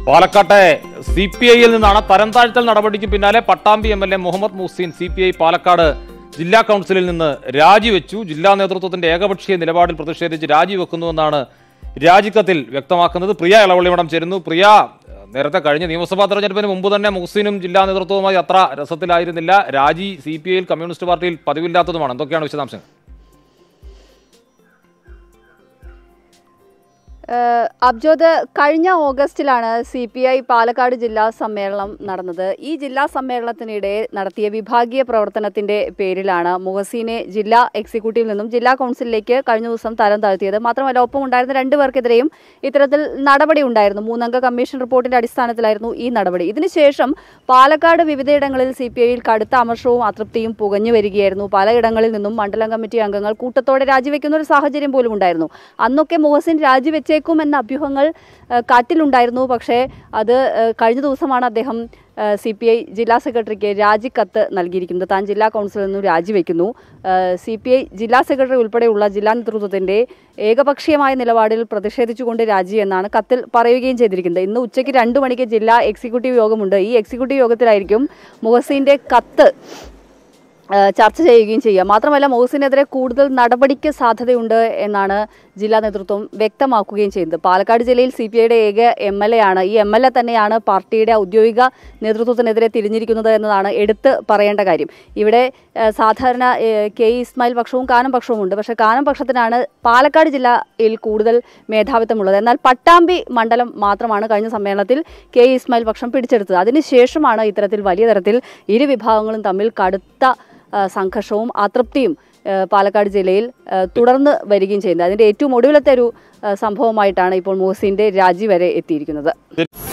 പാലക്കാട്ടെ C P ഐയിൽ നിന്നാണ് തരം താഴ്ത്തൽ നടപടിക്ക് പിന്നാലെ Pattambi M L A Muhammad Muhsin C P I Palakkad ജില്ലാ കൗൺസിലിൽ നിന്ന് രാജിവെച്ചു ജില്ലാ നേതൃത്വത്തിന്റെ ഏകപക്ഷീയ നിലപാടിൽ പ്രതിഷേധിച്ച് രാജിവെക്കുന്നുവെന്നാണ് രാജിക്കത്തിൽ വ്യക്തമാക്കുന്നത് പ്രിയ ഇളവള്ളി മഠം ചേരുന്നു പ്രിയ നേരത്തെ കഴിഞ്ഞ നിയമസഭാ തെരഞ്ഞെടുപ്പിന് മുമ്പ് തന്നെ മുഹ്സീനും ജില്ലാ നേതൃത്വവുമായി അത്ര രസത്തിലായിരുന്നില്ല രാജി സി പി ഐയിൽ കമ്മ്യൂണിസ്റ്റ് പാർട്ടിയിൽ പതിവില്ലാത്തതുമാണ് എന്തൊക്കെയാണ് വിശദാംശങ്ങൾ ഏഹ് അബ്ജോദ് കഴിഞ്ഞ ഓഗസ്റ്റിലാണ് സി പി ഐ പാലക്കാട് ജില്ലാ സമ്മേളനം നടന്നത് ഈ ജില്ലാ സമ്മേളനത്തിനിടെ നടത്തിയ വിഭാഗീയ പ്രവർത്തനത്തിന്റെ പേരിലാണ് മുഹസീനെ ജില്ലാ എക്സിക്യൂട്ടീവിൽ നിന്നും ജില്ലാ കൗൺസിലിലേക്ക് കഴിഞ്ഞ ദിവസം തരം താഴ്ത്തിയത് മാത്രമല്ല ഒപ്പം ഉണ്ടായിരുന്ന രണ്ടു പേർക്കെതിരെയും ഇത്തരത്തിൽ നടപടി ഉണ്ടായിരുന്നു മൂന്നംഗ കമ്മീഷൻ റിപ്പോർട്ടിന്റെ അടിസ്ഥാനത്തിലായിരുന്നു ഈ നടപടി ഇതിനുശേഷം പാലക്കാട് വിവിധയിടങ്ങളിൽ സി പി ഐയിൽ കടുത്ത അമർഷവും അതൃപ്തിയും പുകഞ്ഞു വരികയായിരുന്നു പലയിടങ്ങളിൽ നിന്നും മണ്ഡലം കമ്മിറ്റി അംഗങ്ങൾ കൂട്ടത്തോടെ രാജിവെക്കുന്ന ഒരു സാഹചര്യം പോലും ഉണ്ടായിരുന്നു അന്നൊക്കെ മുഹസിൻ രാജിവെച്ചേക്കും എന്ന അഭ്യൂഹങ്ങൾ ഏഹ്, കാറ്റിലുണ്ടായിരുന്നു പക്ഷേ അത് ഏഹ്, കഴിഞ്ഞ ദിവസമാണ് അദ്ദേഹം സി പി ഐ ജില്ലാ സെക്രട്ടറിക്ക് രാജിക്കത്ത് നൽകിയിരിക്കുന്നത് താൻ ജില്ലാ കൗൺസിലിൽ നിന്നും രാജിവെക്കുന്നു സി പി ഐ ജില്ലാ സെക്രട്ടറി ഉൾപ്പെടെയുള്ള ജില്ലാ നേതൃത്വത്തിന്റെ ഏകപക്ഷീയമായ നിലപാടിൽ പ്രതിഷേധിച്ചുകൊണ്ട് രാജി എന്നാണ് കത്തിൽ പറയുകയും ചെയ്തിരിക്കുന്നത് ഇന്ന് ഉച്ചയ്ക്ക് രണ്ടു മണിക്ക് ജില്ലാ എക്സിക്യൂട്ടീവ് യോഗമുണ്ട് ഈ എക്സിക്യൂട്ടീവ് യോഗത്തിലായിരിക്കും മുഹസീന്റെ കത്ത് ഏഹ് ചർച്ച ചെയ്യുകയും ചെയ്യുക മാത്രമല്ല മോഹസിനെതിരെ കൂടുതൽ നടപടിക്ക് സാധ്യതയുണ്ട് എന്നാണ് ജില്ലാ നേതൃത്വം വ്യക്തമാക്കുകയും ചെയ്യുന്നത് പാലക്കാട് ജില്ലയിൽ സി പി ഐയുടെ ഏക എം എൽ എ ആണ് ഈ എം എൽ എ തന്നെയാണ് പാർട്ടിയുടെ ഔദ്യോഗിക നേതൃത്വത്തിനെതിരെ തിരിഞ്ഞിരിക്കുന്നത് എന്നതാണ് എടുത്ത് പറയേണ്ട കാര്യം ഇവിടെ ഏഹ് സാധാരണ ഏഹ് കെ ഇ ഇസ്മായിൽ പക്ഷവും കാനം പക്ഷവും ഉണ്ട് പക്ഷേ കാനം പക്ഷത്തിനാണ് പാലക്കാട് ജില്ലയിൽ കൂടുതൽ മേധാവിത്വമുള്ളത് എന്നാൽ പട്ടാമ്പി മണ്ഡലം മാത്രമാണ് കഴിഞ്ഞ സമ്മേളനത്തിൽ കെ ഇ ഇസ്മായിൽ പക്ഷം പിടിച്ചെടുത്തത് അതിനുശേഷമാണ് ഇത്തരത്തിൽ വലിയ തരത്തിൽ ഇരു വിഭാഗങ്ങളും തമ്മിൽ കടുത്ത ആ, സംഘർഷവും അതൃപ്തിയും ആ, പാലക്കാട് ജില്ലയിൽ ആ, തുടർന്ന് വരികയും ചെയ്യുന്നത് അതിന്റെ ഏറ്റവും ഒടുവിലത്തെ ഒരു ആ, സംഭവമായിട്ടാണ് ഇപ്പോൾ മോസിന്റെ രാജി വരെ എത്തിയിരിക്കുന്നത്